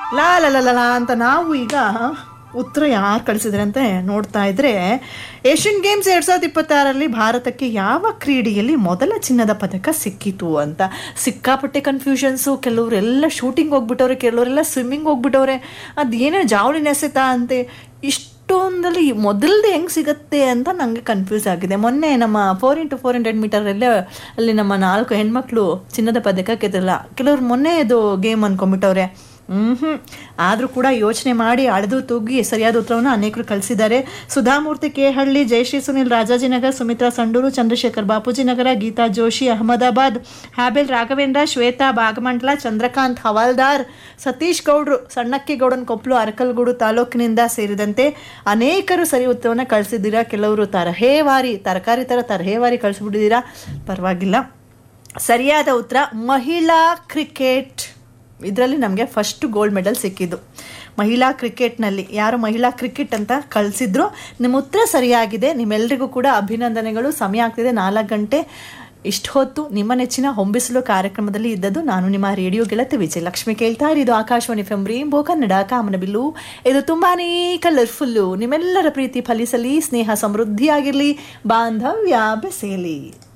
ಲಾ ಲ ಲ ಲ ಲ ಅಂತ ನಾವು ಈಗ ಉತ್ತರ ಯಾರು ಕಳಿಸಿದ್ರೆ ಅಂತ ನೋಡ್ತಾ ಇದ್ರೆ ಏಷ್ಯನ್ ಗೇಮ್ಸ್ ಎರಡ್ ಸಾವಿರದ ಇಪ್ಪತ್ತಾರರಲ್ಲಿ ಭಾರತಕ್ಕೆ ಯಾವ ಕ್ರೀಡೆಯಲ್ಲಿ ಮೊದಲ ಚಿನ್ನದ ಪದಕ ಸಿಕ್ಕಿತು ಅಂತ ಸಿಕ್ಕಾಪಟ್ಟೆ ಕನ್ಫ್ಯೂಷನ್ಸು ಕೆಲವರೆಲ್ಲ ಶೂಟಿಂಗ್ ಹೋಗ್ಬಿಟ್ಟವ್ರೆ ಕೆಲವರೆಲ್ಲ ಸ್ವಿಮ್ಮಿಂಗ್ ಹೋಗ್ಬಿಟ್ಟವ್ರೆ ಅದೇನೋ ಜಾವಲಿನ ಎಸೆತ ಅಂತೆ ಇಷ್ಟೊಂದಲ್ಲಿ ಮೊದಲದೇ ಹೆಂಗೆ ಸಿಗುತ್ತೆ ಅಂತ ನನಗೆ ಕನ್ಫ್ಯೂಸ್ ಆಗಿದೆ ಮೊನ್ನೆ ನಮ್ಮ ಫೋರ್ ಇಂಟು ಫೋರ್ ಹಂಡ್ರೆಡ್ ಮೀಟರಲ್ಲೇ ಅಲ್ಲಿ ನಮ್ಮ ನಾಲ್ಕು ಹೆಣ್ಮಕ್ಳು ಚಿನ್ನದ ಪದಕ ಗೆದ್ದಿಲ್ಲ ಕೆಲವ್ರು ಮೊನ್ನೆ ಇದು ಗೇಮ್ ಅನ್ಕೊಂಡ್ಬಿಟ್ಟವ್ರೆ ಹ್ಞೂ ಆದರೂ ಕೂಡ ಯೋಚನೆ ಮಾಡಿ ಅಳೆದು ತೂಗಿ ಸರಿಯಾದ ಉತ್ತರವನ್ನು ಅನೇಕರು ಕಳಿಸಿದ್ದಾರೆ ಸುಧಾಮೂರ್ತಿ ಕೇಹಳ್ಳಿ ಜಯಶ್ರೀ ಸುನಿಲ್ ರಾಜಾಜಿನಗರ್ ಸುಮಿತ್ರಾ ಸಂಡೂರು ಚಂದ್ರಶೇಖರ್ ಬಾಪೂಜಿ ನಗರ ಗೀತಾ ಜೋಶಿ ಅಹಮದಾಬಾದ್ ಹ್ಯಾಬೆಲ್ ರಾಘವೇಂದ್ರ ಶ್ವೇತಾ ಬಾಗಮಂಡ್ಲ ಚಂದ್ರಕಾಂತ್ ಹವಾಲ್ದಾರ್ ಸತೀಶ್ ಗೌಡ್ರು ಸಣ್ಣಕ್ಕಿ ಗೌಡನ್ ಕೊಪ್ಪಲು ಅರಕಲ್ಗೂಡು ತಾಲೂಕಿನಿಂದ ಸೇರಿದಂತೆ ಅನೇಕರು ಸರಿ ಉತ್ತರವನ್ನು ಕಳಿಸಿದ್ದೀರಾ ಕೆಲವರು ತರಹೇವಾರಿ ತರಕಾರಿ ಥರ ತರಹೇವಾರಿ ಕಳಿಸ್ಬಿಟ್ಟಿದ್ದೀರಾ ಪರವಾಗಿಲ್ಲ ಸರಿಯಾದ ಉತ್ತರ ಮಹಿಳಾ ಕ್ರಿಕೆಟ್ ಇದರಲ್ಲಿ ನಮಗೆ ಫಸ್ಟ್ ಗೋಲ್ಡ್ ಮೆಡಲ್ ಸಿಕ್ಕಿದ್ದು ಮಹಿಳಾ ಕ್ರಿಕೆಟ್ನಲ್ಲಿ ಯಾರು ಮಹಿಳಾ ಕ್ರಿಕೆಟ್ ಅಂತ ಕಳಿಸಿದ್ರು ನಿಮ್ಮ ಉತ್ತರ ಸರಿಯಾಗಿದೆ ನಿಮ್ಮೆಲ್ಲರಿಗೂ ಕೂಡ ಅಭಿನಂದನೆಗಳು ಸಮಯ ಆಗ್ತಿದೆ ನಾಲ್ಕು ಗಂಟೆ ಇಷ್ಟು ಹೊತ್ತು ನಿಮ್ಮ ನೆಚ್ಚಿನ ಹೊಂಬಿಸಲು ಕಾರ್ಯಕ್ರಮದಲ್ಲಿ ಇದ್ದದ್ದು ನಾನು ನಿಮ್ಮ ರೇಡಿಯೋ ಗೆಳತಿ ವಿಜಯಲಕ್ಷ್ಮಿ ಕೇಳ್ತಾ ಇರೋದು Akashvani F M rainbow Kannada ಕಾಮನಬಿಲ್ಲು ಇದು ತುಂಬಾನೇ ಕಲರ್ಫುಲ್ಲು ನಿಮ್ಮೆಲ್ಲರ ಪ್ರೀತಿ ಫಲಿಸಲಿ ಸ್ನೇಹ ಸಮೃದ್ಧಿಯಾಗಿರಲಿ ಬಾಂಧವ್ಯ ಬೆಸೆಯಲಿ